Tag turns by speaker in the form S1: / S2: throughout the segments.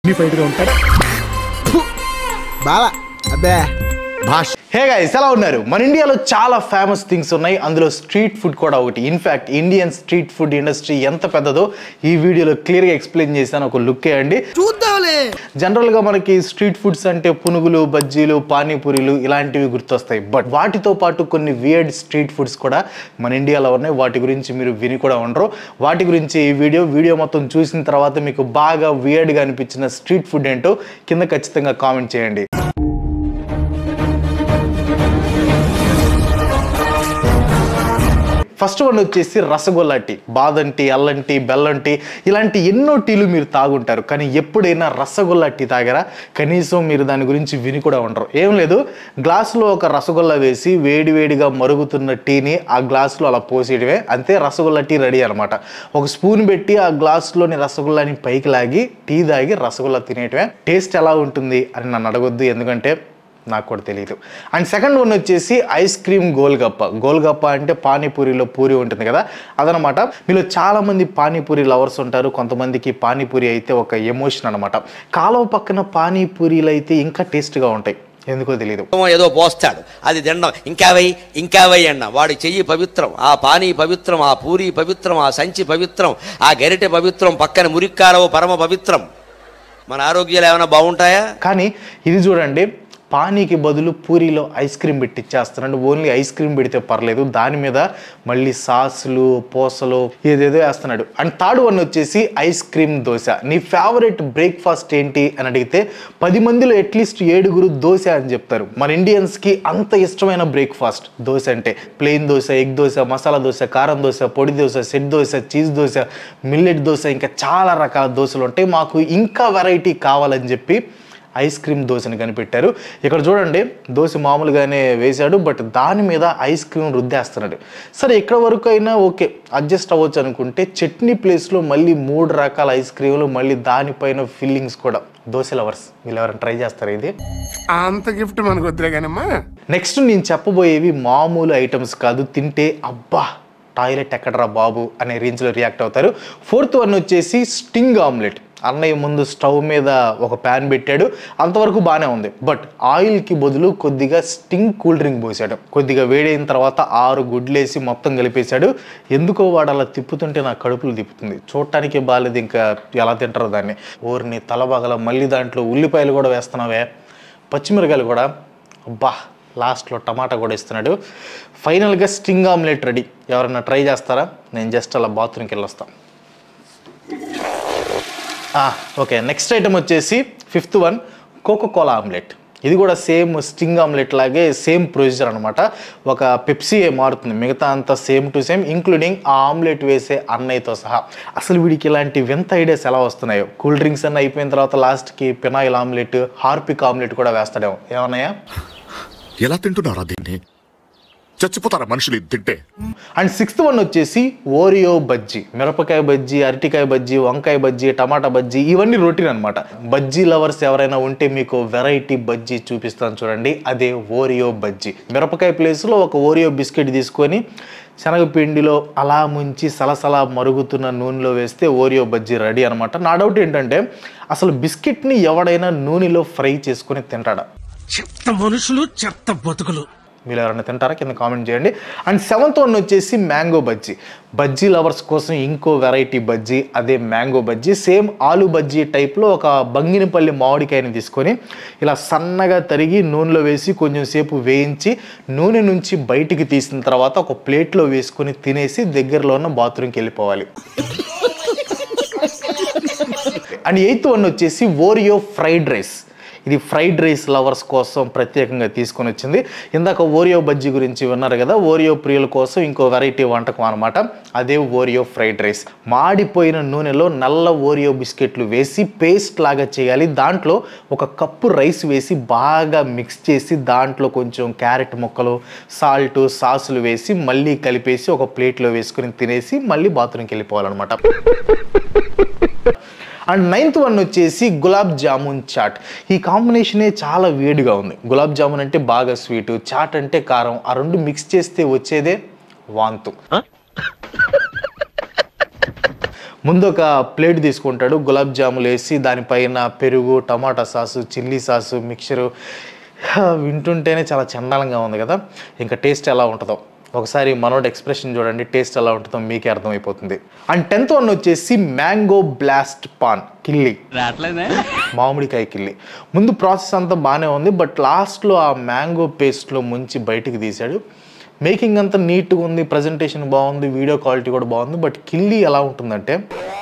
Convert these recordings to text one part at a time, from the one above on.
S1: defied గా ఉంటాడు
S2: బావా అబ్బే
S1: భాష
S3: హే గైస్ ఎలా ఉన్నారు మన ఇండియాలో చాలా ఫేమస్ థింగ్స్ ఉన్నాయి అందులో స్ట్రీట్ ఫుడ్ కూడా ఒకటి in fact Indian street food industry ఎంత పెద్దదో ఈ వీడియోలో క్లియర్గా ఎక్స్ప్లెయిన్ చేశాను ఒక లుక్ వేయండి
S2: చూద్దాంలే
S3: జనరల్గా మనకి స్ట్రీట్ ఫుడ్స్ అంటే పునుగులు బజ్జీలు పానీపూరీలు ఇలాంటివి గుర్తొస్తాయి బట్ వాటితో పాటు కొన్ని వియర్డ్ స్ట్రీట్ ఫుడ్స్ కూడా మన ఇండియాలో ఉన్నాయి వాటి గురించి మీరు విని కూడా ఉండరు వాటి గురించి ఈ వీడియో వీడియో మొత్తం చూసిన తర్వాత మీకు బాగా వియర్డ్గా అనిపించిన స్ట్రీట్ ఫుడ్ ఏంటో కింద ఖచ్చితంగా కామెంట్ చేయండి ఫస్ట్ వన్ వచ్చేసి రసగొల్లా టీ బాదం టీ అల్లం టీ బెల్లం టీ ఇలాంటి ఎన్నో టీలు మీరు తాగుంటారు కానీ ఎప్పుడైనా రసగొల్లా టీ తాగారా కనీసం మీరు దాని గురించి విని కూడా ఉండరు ఏం లేదు గ్లాసులో ఒక రసగొల్లా వేసి వేడి వేడిగా మరుగుతున్న టీని ఆ గ్లాసులో అలా పోసేయడమే అంతే రసగొల్లా టీ రెడీ అనమాట ఒక స్పూన్ పెట్టి ఆ గ్లాసులోని రసగుల్లాని పైకి లాగి టీ తాగి రసగుల్లా తినేయటమే టేస్ట్ ఎలా ఉంటుంది అని నన్ను అడగొద్దు ఎందుకంటే నాకు కూడా తెలియదు అండ్ సెకండ్ వన్ వచ్చేసి ఐస్ క్రీమ్ గోల్గప్ప గోల్గప్ప అంటే పానీపూరిలో పూరి ఉంటుంది కదా అదనమాట మీలో చాలామంది పానీపూరి లవర్స్ ఉంటారు కొంతమందికి పానీపూరి అయితే ఒక ఎమోషన్ అనమాట కాలువ పక్కన పానీపూరీలు అయితే ఇంకా టేస్ట్గా ఉంటాయి ఎందుకో తెలియదు
S4: ఏదో పోస్తాడు అది తినడం ఇంకా వై ఇంకా వై అన్న వాడి చెయ్యి పవిత్రం ఆ పానీ పవిత్రం ఆ పూరి పవిత్రం ఆ సంచి పవిత్రం ఆ గరిటె పవిత్రం పక్కన మురిక్కారవ పరమ పవిత్రం మన ఆరోగ్యాలు ఏమైనా బాగుంటాయా
S3: కానీ ఇది చూడండి పానీకి బదులు పూరీలో ఐస్ క్రీమ్ పెట్టి ఇచ్చేస్తున్నాడు ఓన్లీ ఐస్ క్రీమ్ పెడితే పర్లేదు దాని మీద మళ్ళీ సాసులు పూసలు ఏదేదో వేస్తున్నాడు అండ్ థర్డ్ వన్ వచ్చేసి ఐస్ క్రీమ్ దోశ నీ ఫేవరెట్ బ్రేక్ఫాస్ట్ ఏంటి అని అడిగితే పది మందిలో అట్లీస్ట్ ఏడుగురు దోశ అని చెప్తారు మన ఇండియన్స్కి అంత ఇష్టమైన బ్రేక్ఫాస్ట్ దోశ అంటే ప్లెయిన్ దోశ ఎగ్ దోశ మసాలా దోశ కారం దోశ పొడి dosa set dosa cheese dosa millet dosa ఇంకా చాలా రకాల దోశలు ఉంటాయి మాకు ఇంకా వెరైటీ కావాలని చెప్పి ఐస్ క్రీమ్ దోశని కనిపెట్టారు ఇక్కడ చూడండి దోశ మామూలుగానే వేశాడు బట్ దాని మీద ఐస్ క్రీమ్ రుద్దేస్తున్నాడు సరే ఇక్కడ వరకు అయినా ఓకే అడ్జస్ట్ అవ్వచ్చు అనుకుంటే చట్నీ ప్లేస్లో మళ్ళీ మూడు రకాల ఐస్ క్రీములు మళ్ళీ దానిపైన ఫిల్లింగ్స్ కూడా దోశ లవర్స్ వీళ్ళు ఎవరైనా ట్రై చేస్తారు ఇది
S5: అంత గిఫ్ట్ మనకు వద్దులే కానమ్మా
S3: నెక్స్ట్ నేను చెప్పబోయేవి మామూలు ఐటమ్స్ కాదు తింటే అబ్బా టాయిలెట్ ఎక్కడరా బాబు అనే రేంజ్లో రియాక్ట్ అవుతారు ఫోర్త్ వన్ వచ్చేసి స్టింగ్ ఆమ్లెట్ అన్నయ్య ముందు స్టవ్ మీద ఒక ప్యాన్ పెట్టాడు అంతవరకు బాగానే ఉంది బట్ ఆయిల్కి బదులు కొద్దిగా స్టింగ్ కూల్ డ్రింక్ పోసాడు కొద్దిగా వేడైన తర్వాత ఆరు గుడ్లేసి మొత్తం కలిపేశాడు ఎందుకో వాడు అలా తిప్పుతుంటే నా కడుపులు తిప్పుతుంది చూడటానికి బాగాలేదు ఇంకా ఎలా తింటారో దాన్ని ఊరిని తలబగల మళ్ళీ దాంట్లో ఉల్లిపాయలు కూడా వేస్తున్నావే పచ్చిమిరకాయలు కూడా అబ్బా లాస్ట్లో టమాటా కూడా ఇస్తున్నాడు ఫైనల్గా స్టింగ్ ఆమ్లెట్ రెడీ ఎవరైనా ట్రై చేస్తారా నేను జస్ట్ అలా బాత్రూమ్కి వెళ్ళొస్తాను ఓకే నెక్స్ట్ ఐటమ్ వచ్చేసి fifth one Coca Cola omelette ఇది కూడా సేమ్ స్టింగ్ ఆమ్లెట్ లాగే సేమ్ ప్రొసీజర్ అనమాట ఒక పెప్సీయే మారుతుంది మిగతా అంతా సేమ్ టు సేమ్ ఇంక్లూడింగ్ ఆ ఆమ్లెట్ వేసే అన్నయ్యతో సహా అసలు వీడికి ఇలాంటి వింత ఐడియాస్ ఎలా వస్తున్నాయో కూల్ డ్రింక్స్ అన్న అయిపోయిన తర్వాత లాస్ట్కి పినాయిల్ ఆమ్లెట్ హార్పిక్ ఆమ్లెట్ కూడా వేస్తాడేమో ఏమన్నాయా
S1: ఎలా తింటున్నారా దీన్ని చచ్చిపోతారా మనుషులు ఇది తింటే
S3: అండ్ సిక్స్త్ వన్ వచ్చేసి ఓరియో బజ్జీ మిరపకాయ బజ్జీ అరటికాయ బజ్జీ వంకాయ బజ్జీ టమాటా బజ్జీ ఇవన్నీ రొటీన్ అనమాట బజ్జీ లవర్స్ ఎవరైనా ఉంటే మీకు వెరైటీ బజ్జీ చూపిస్తాను చూడండి అదే ఓరియో బజ్జీ మిరపకాయ ప్లేస్లో ఒక ఓరియో బిస్కెట్ తీసుకొని శనగపిండిలో అలా ముంచి సలసలా మరుగుతున్న నూనెలో వేస్తే ఓరియో బజ్జీ రెడీ అనమాట నా డౌట్ ఏంటంటే అసలు బిస్కెట్ని ఎవడైనా నూనెలో ఫ్రై చేసుకొని తింటాడా
S6: చెత్త మనుషులు చెత్త బతుకులు
S3: మీరు ఎవరైనా తింటారా కింద కామెంట్ చేయండి అండ్ సెవెంత్ వన్ వచ్చేసి మ్యాంగో బజ్జీ బజ్జీ లవర్స్ కోసం ఇంకో వెరైటీ బజ్జీ అదే మ్యాంగో బజ్జీ సేమ్ ఆలు బజ్జీ టైప్లో ఒక బంగినపల్లి మామిడికాయని తీసుకొని ఇలా సన్నగా తరిగి నూనెలో వేసి కొంచెం సేపు వేయించి నూనె నుంచి బయటికి తీసిన తర్వాత ఒక ప్లేట్లో వేసుకొని తినేసి దగ్గరలో ఉన్న బాత్రూమ్కి వెళ్ళిపోవాలి అండ్ ఎయిత్ వన్ వచ్చేసి ఓరియో ఫ్రైడ్ రైస్ ఇది ఫ్రైడ్ రైస్ లవర్స్ కోసం ప్రత్యేకంగా తీసుకొని వచ్చింది ఇందాక ఓరియో బజ్జీ గురించి విన్నారు కదా ఓరియో ప్రియుల కోసం ఇంకో వెరైటీ వంటకం అనమాట అదే ఓరియో ఫ్రైడ్ రైస్ మాడిపోయిన నూనెలో నల్ల ఓరియో బిస్కెట్లు వేసి పేస్ట్ లాగా చేయాలి దాంట్లో ఒక కప్పు రైస్ వేసి బాగా మిక్స్ చేసి దాంట్లో కొంచెం క్యారెట్ ముక్కలు సాల్ట్ సాసులు వేసి మళ్ళీ కలిపేసి ఒక ప్లేట్లో వేసుకుని తినేసి మళ్ళీ బాత్రూమ్కి వెళ్ళిపోవాలన్నమాట అండ్ నైన్త్ వన్ వచ్చేసి గులాబ్ జామున్ చాట్ ఈ కాంబినేషనే చాలా వేడిగా ఉంది గులాబ్ జామున్ అంటే బాగా స్వీట్ చాట్ అంటే కారం ఆ రెండు మిక్స్ చేస్తే వచ్చేదే వాంతు ముందు ఒక ప్లేట్ తీసుకుంటాడు గులాబ్ జాములు వేసి దానిపైన పెరుగు టమాటా సాసు చిల్లీ సాసు మిక్చరు వింటుంటేనే చాలా చండాలంగా ఉంది కదా ఇంకా టేస్ట్ ఎలా ఉంటుందో ఒకసారి మనోడ్ ఎక్స్ప్రెషన్ చూడండి టేస్ట్ ఎలా ఉంటుందో మీకే అర్థమైపోతుంది అండ్ టెన్త్ వన్ వచ్చేసి మ్యాంగో బ్లాస్ట్ పాన్ కిల్లి మామిడికాయ కిల్లి ముందు ప్రాసెస్ అంతా బాగానే ఉంది బట్ లాస్ట్లో ఆ మ్యాంగో పేస్ట్లో ముంచి బయటికి తీశాడు మేకింగ్ అంతా నీట్గా ఉంది ప్రజెంటేషన్ బాగుంది వీడియో క్వాలిటీ కూడా బాగుంది బట్ కిల్లి ఎలా ఉంటుందంటే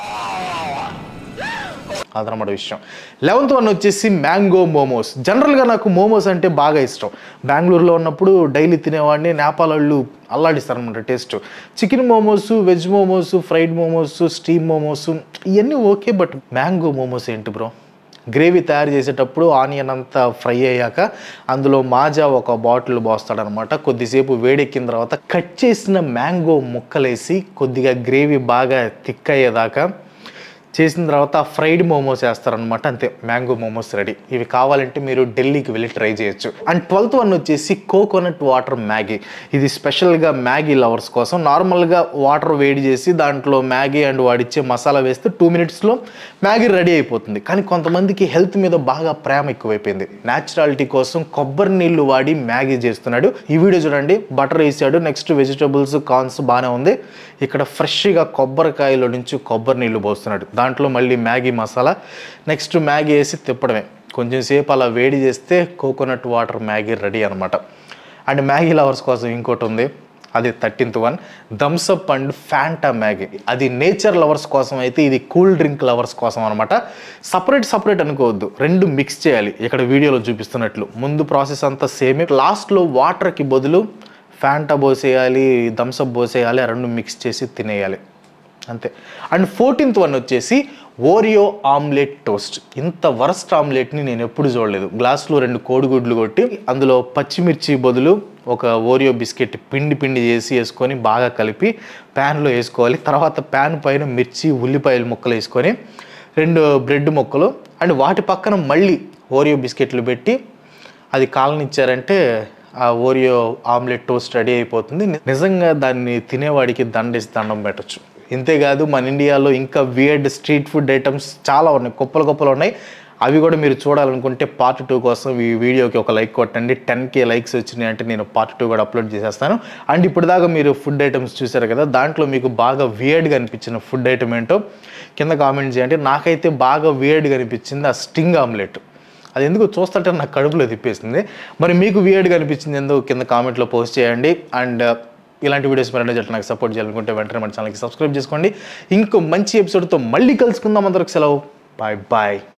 S3: అదనమాట విషయం లెవెంత్ వన్ వచ్చేసి మ్యాంగో మోమోస్ జనరల్గా నాకు మోమోస్ అంటే బాగా ఇష్టం బెంగళూరులో ఉన్నప్పుడు డైలీ తినేవాడిని నేపాల్ వాళ్ళు అల్లాడిస్తారు అనమాట taste chicken momos veg momos fried momos steam momos ఇవన్నీ ఓకే బట్ మ్యాంగో మోమోస్ ఏంటి బ్రో గ్రేవీ తయారు చేసేటప్పుడు ఆనియన్ అంతా ఫ్రై అయ్యాక అందులో మాజా ఒక బాటిల్ పోస్తాడనమాట కొద్దిసేపు వేడెక్కిన తర్వాత కట్ చేసిన మ్యాంగో ముక్కలేసి కొద్దిగా గ్రేవీ బాగా థిక్ అయ్యేదాకా చేసిన తర్వాత ఫ్రైడ్ మోమోస్ వేస్తారనమాట అంతే మ్యాంగో మోమోస్ రెడీ ఇవి కావాలంటే మీరు ఢిల్లీకి వెళ్ళి ట్రై చేయొచ్చు అండ్ ట్వెల్త్ వన్ వచ్చేసి కోకోనట్ వాటర్ మ్యాగీ ఇది స్పెషల్గా మ్యాగీ లవర్స్ కోసం నార్మల్గా వాటర్ వేడి చేసి దాంట్లో మ్యాగీ అండ్ వాడిచ్చే మసాలా వేస్తే టూ మినిట్స్లో మ్యాగీ రెడీ అయిపోతుంది కానీ కొంతమందికి హెల్త్ మీద బాగా ప్రేమ ఎక్కువైపోయింది న్యాచురాలిటీ కోసం కొబ్బరి నీళ్లు వాడి మ్యాగీ చేస్తున్నాడు ఈ వీడియో చూడండి బటర్ వేసాడు నెక్స్ట్ వెజిటబుల్స్ కార్న్స్ బాగానే ఉంది ఇక్కడ ఫ్రెష్గా కొబ్బరికాయలో నుంచి కొబ్బరి నీళ్లు పోస్తున్నాడు దాంట్లో మళ్ళీ మ్యాగీ మసాలా నెక్స్ట్ మ్యాగీ వేసి తిప్పడమే కొంచెం సేపు అలా వేడి చేస్తే కోకోనట్ వాటర్ మ్యాగీ రెడీ అనమాట అండ్ మ్యాగీ లవర్స్ కోసం ఇంకోటి ఉంది అది thirteenth one Thums Up and Fanta Maggi అది నేచర్ లవర్స్ కోసం అయితే ఇది కూల్ డ్రింక్ లవర్స్ కోసం అనమాట సపరేట్ సపరేట్ అనుకోవద్దు రెండు మిక్స్ చేయాలి ఇక్కడ వీడియోలో చూపిస్తున్నట్లు ముందు ప్రాసెస్ అంతా సేమే లాస్ట్లో వాటర్కి బదులు ఫ్యాంటా పోసేయాలి థమ్సప్ పోసేయాలి ఆ రెండు మిక్స్ చేసి తినేయాలి అంతే అండ్ ఫోర్టీన్త్ వన్ వచ్చేసి ఓరియో ఆమ్లెట్ టోస్ట్ ఇంత వరస్ట్ ఆమ్లెట్ని నేను ఎప్పుడు చూడలేదు గ్లాస్లో రెండు కోడిగుడ్లు కొట్టి అందులో పచ్చిమిర్చి బదులు ఒక ఓరియో బిస్కెట్ పిండి పిండి చేసి వేసుకొని బాగా కలిపి ప్యాన్లో వేసుకోవాలి తర్వాత ప్యాన్ పైన మిర్చి ఉల్లిపాయల ముక్కలు వేసుకొని రెండు బ్రెడ్ ముక్కలు అండ్ వాటి పక్కన మళ్ళీ ఓరియో బిస్కెట్లు పెట్టి అది కాలనిచ్చారంటే ఆ ఓరియో ఆమ్లెట్ టోస్ట్ రెడీ అయిపోతుంది నిజంగా దాన్ని తినేవాడికి దండేసి దండం పెట్టచ్చు ఇంతేకాదు మన ఇండియాలో ఇంకా వియర్డ్ స్ట్రీట్ ఫుడ్ ఐటమ్స్ చాలా ఉన్నాయి కుప్పలు కుప్పలు ఉన్నాయి అవి కూడా మీరు చూడాలనుకుంటే పార్ట్ టూ కోసం ఈ వీడియోకి ఒక లైక్ కొట్టండి టెన్ కే లైక్స్ వచ్చినాయి అంటే నేను పార్ట్ టూ కూడా అప్లోడ్ చేసేస్తాను అండ్ ఇప్పుడు దాకా మీరు ఫుడ్ ఐటమ్స్ చూసారు కదా దాంట్లో మీకు బాగా వియర్డ్గా అనిపించిన ఫుడ్ ఐటమ్ ఏంటో కింద కామెంట్ చేయండి నాకైతే బాగా వియర్డ్గా అనిపించింది ఆ స్టింగ్ ఆమ్లెట్ అది ఎందుకు చూస్తుంటే నాకు కడుపులో తిప్పేసింది మరి మీకు వియర్డ్గా అనిపించింది ఎందుకు కింద కామెంట్లో పోస్ట్ చేయండి అండ్ ఇలాంటి వీడియోస్ మరణ జట్టు నాకు సపోర్ట్ చేయాలనుకుంటే వెంటనే మన ఛానల్కి సబ్స్క్రైబ్ చేసుకోండి ఇంకో మంచి ఎపిసోడ్తో మళ్ళీ కలుసుకుందాం అందరికి సెలవు బాయ్ బాయ్